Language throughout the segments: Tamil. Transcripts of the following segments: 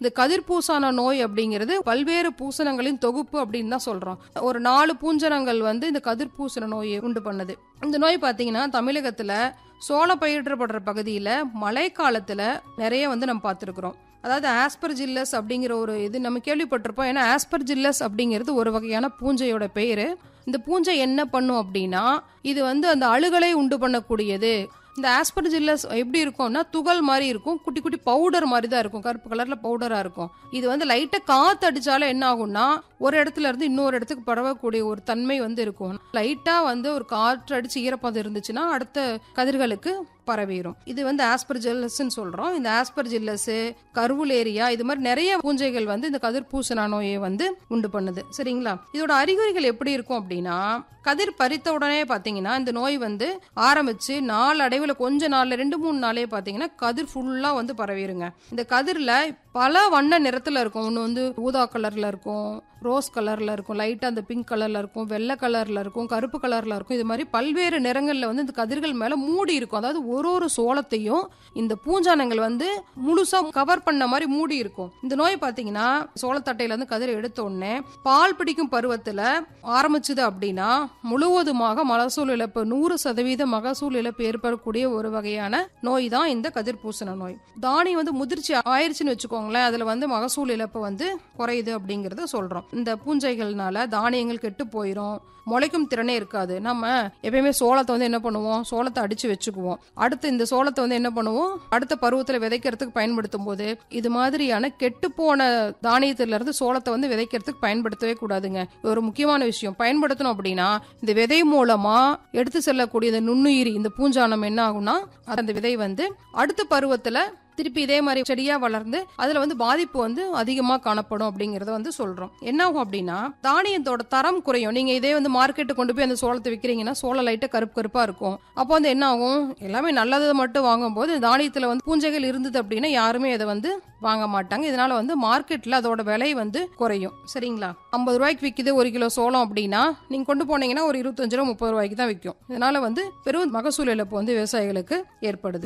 இந்த கதிர்பூசான நோய் அப்படிங்கிறது பல்வேறு பூசணங்களின் தொகுப்பு அப்படின்னு தான் சொல்றோம் ஒரு நாலு பூஞ்சனங்கள் வந்து இந்த கதிர்பூசண நோயை உண்டு பண்ணுது இந்த நோய் பாத்தீங்கன்னா தமிழகத்துல சோளம் பயிரிடப்படுற பகுதியில மழை காலத்துல நிறைய வந்து நம்ம பார்த்துருக்குறோம் அதாவது ஆஸ்பர்ஜில்லஸ் அப்படிங்கிற ஒரு இது நம்ம கேள்விப்பட்டிருப்போம் ஏன்னா ஆஸ்பர்ஜில்லஸ் அப்படிங்கிறது ஒரு வகையான பூஞ்சையோட பேரு இந்த பூஞ்சை என்ன பண்ணும் அப்படின்னா இது வந்து அந்த அழுகலை உண்டு பண்ணக்கூடியது இந்த ஆஸ்பர்ஜில்லஸ் எப்படி இருக்கும்னா துகள் மாதிரி இருக்கும் குட்டி குட்டி பவுடர் மாதிரி தான் இருக்கும் கருப்பு கலர்ல பவுடரா இருக்கும் இது வந்து லைட்டா காத்து அடிச்சாலும் என்ன ஆகும்னா ஒரு இடத்துல இருந்து இன்னொரு இடத்துக்கு பரவக்கூடிய ஒரு தன்மை வந்து இருக்கும் லைட்டா வந்து ஒரு காற்று அடிச்சு ஈரப்பதம் இருந்துச்சுன்னா அடுத்த கதிர்களுக்கு பரவிடும் இது வந்து ஆஸ்பர்ஜில்லஸ்ன்னு சொல்றோம் இந்த ஆஸ்பர்ஜில்லஸ் கருவுலேரியா இது மாதிரி நிறைய பூஞ்சைகள் வந்து இந்த கதிர் பூசண நோயை வந்து உண்டு பண்ணுது சரிங்களா இதோட அறிகுறிகள் எப்படி இருக்கும் அப்படின்னா கதிர் பறித்த உடனே பாத்தீங்கன்னா இந்த நோய் வந்து ஆரம்பிச்சு நாளடைவுல கொஞ்ச நாள்ல ரெண்டு மூணு நாளே பாத்தீங்கன்னா கதிர் ஃபுல்லா வந்து பரவிடுங்க இந்த கதிர்ல பல வண்ண நிறத்துல இருக்கும் ஒன்று வந்து ஊதா கலர்ல இருக்கும் ரோஸ் கலர்ல இருக்கும் லைட்டா அந்த பிங்க் கலர்ல இருக்கும் வெள்ளை கலர்ல இருக்கும் கருப்பு கலர்ல இருக்கும் இது மாதிரி பல்வேறு நிறங்கள்ல வந்து இந்த கதிர்கள் மேல மூடி இருக்கும் அதாவது ஒரு ஒரு சோளத்தையும் இந்த பூஞ்சானங்கள் வந்து முழுசா கவர் பண்ண மாதிரி மூடி இருக்கும் இந்த நோய் பாத்தீங்கன்னா சோளத்தட்டையில இருந்து கதிர் எடுத்த உடனே பால் பிடிக்கும் பருவத்துல ஆரம்பிச்சது அப்படின்னா முழுவதுமாக மகசூல் இழப்பு நூறு சதவீத மகசூல் இழப்பு ஏற்படக்கூடிய ஒரு வகையான நோய் தான் இந்த கதிர் பூசண நோய் தானியம் வந்து முதிர்ச்சி ஆயிருச்சுன்னு வச்சுக்கோங்களேன் அதுல வந்து மகசூல் இழப்பு வந்து குறையுது அப்படிங்கறத சொல்றோம் இந்த பூஞ்சைகள்னால தானியங்கள் கெட்டு போயிடும் முளைக்கும் திறனே இருக்காது நம்ம எப்பயுமே சோளத்தை வந்து என்ன பண்ணுவோம் சோளத்தை அடிச்சு வச்சுக்குவோம் அடுத்து இந்த சோளத்தை வந்து என்ன பண்ணுவோம் அடுத்த பருவத்துல விதைக்கிறதுக்கு பயன்படுத்தும் போது இது மாதிரியான கெட்டு போன தானியத்துல இருந்து சோளத்தை வந்து விதைக்கிறதுக்கு பயன்படுத்தவே கூடாதுங்க இது ஒரு முக்கியமான விஷயம் பயன்படுத்தணும் அப்படின்னா இந்த விதை மூலமா எடுத்து செல்லக்கூடிய இந்த நுண்ணுயிரி இந்த பூஞ்சானம் என்ன ஆகும்னா அந்த விதை வந்து அடுத்த பருவத்துல திருப்பி இதே மாதிரி செடியா வளர்ந்து அதுல வந்து பாதிப்பு வந்து அதிகமா காணப்படும் அப்படிங்கறத வந்து சொல்றோம் என்ன ஆகும் அப்படின்னா தானியத்தோட தரம் குறையும் நீங்க இதே வந்து மார்க்கெட்டு கொண்டு போய் அந்த சோளத்தை விக்கிறீங்கன்னா சோளம் லைட்டா கருப்பு கருப்பா இருக்கும் அப்போ வந்து என்ன ஆகும் எல்லாமே நல்லதை மட்டும் வாங்கும்போது தானியத்துல வந்து பூஞ்சைகள் இருந்தது அப்படின்னா யாருமே அதை வந்து வாங்க மாட்டாங்க இதனால வந்து மார்க்கெட்ல அதோட விலை வந்து குறையும் சரிங்களா ஐம்பது ரூபாய்க்கு விக்குது ஒரு கிலோ சோளம் அப்படின்னா நீங்க கொண்டு போனீங்கன்னா ஒரு இருபத்தஞ்சு ரூபா முப்பது ரூபாய்க்கு தான் விற்கும் இதனால வந்து பெரும் மகசூல் இழப்பு வந்து விவசாயிகளுக்கு ஏற்படுது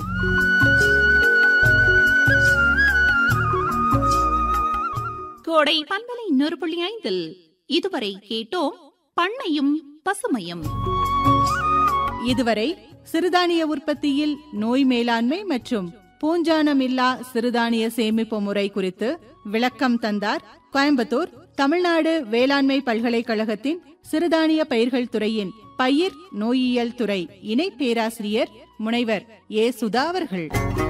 கோடை பண்பலை இன்னொரு புள்ளி ஐந்தில் இதுவரை கேட்டோம் பண்ணையும் பசுமையும் இதுவரை சிறுதானிய உற்பத்தியில் நோய் மேலாண்மை மற்றும் பூஞ்சானமில்லா சிறுதானிய சேமிப்பு முறை குறித்து விளக்கம் தந்தார் கோயம்புத்தூர் தமிழ்நாடு வேளாண்மை பல்கலைக்கழகத்தின் சிறுதானிய பயிர்கள் துறையின் பயிர் நோயியல் துறை இணை பேராசிரியர் முனைவர் ஏ சுதா அவர்கள்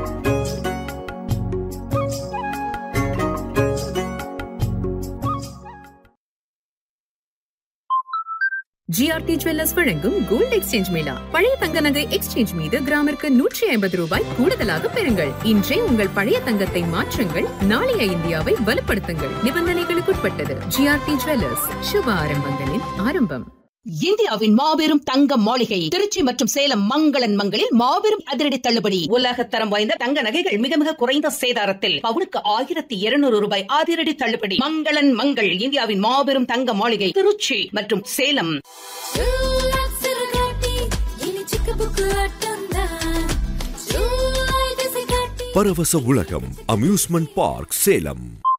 ஜிஆர்டி ஜுவல்லர்ஸ் வழங்கும் கோல்ட் எக்ஸ்சேஞ்ச் மேளா பழைய தங்க நகை எக்ஸ்சேஞ்ச் மீது கிராமிற்கு நூற்றி ஐம்பது ரூபாய் கூடுதலாக பெறுங்கள் இன்றே உங்கள் பழைய தங்கத்தை மாற்றுங்கள் நாளைய இந்தியாவை வலுப்படுத்துங்கள் நிபந்தனைகளுக்குட்பட்டது ஜிஆர்டி ஜுவல்லர்ஸ் சுப ஆரம்பங்களின் ஆரம்பம் இந்தியாவின் மாபெரும் தங்க மாளிகை திருச்சி மற்றும் சேலம் மங்களன் மங்களில் மாபெரும் அதிரடி தள்ளுபடி உலக தரம் வாய்ந்த தங்க நகைகள் மிக மிக குறைந்த சேதாரத்தில் பவுனுக்கு ஆயிரத்தி இருநூறு ரூபாய் அதிரடி தள்ளுபடி மங்களன் மங்கள் இந்தியாவின் மாபெரும் தங்க மாளிகை திருச்சி மற்றும் சேலம் பரவச உலகம் அம்யூஸ்மெண்ட் பார்க் சேலம்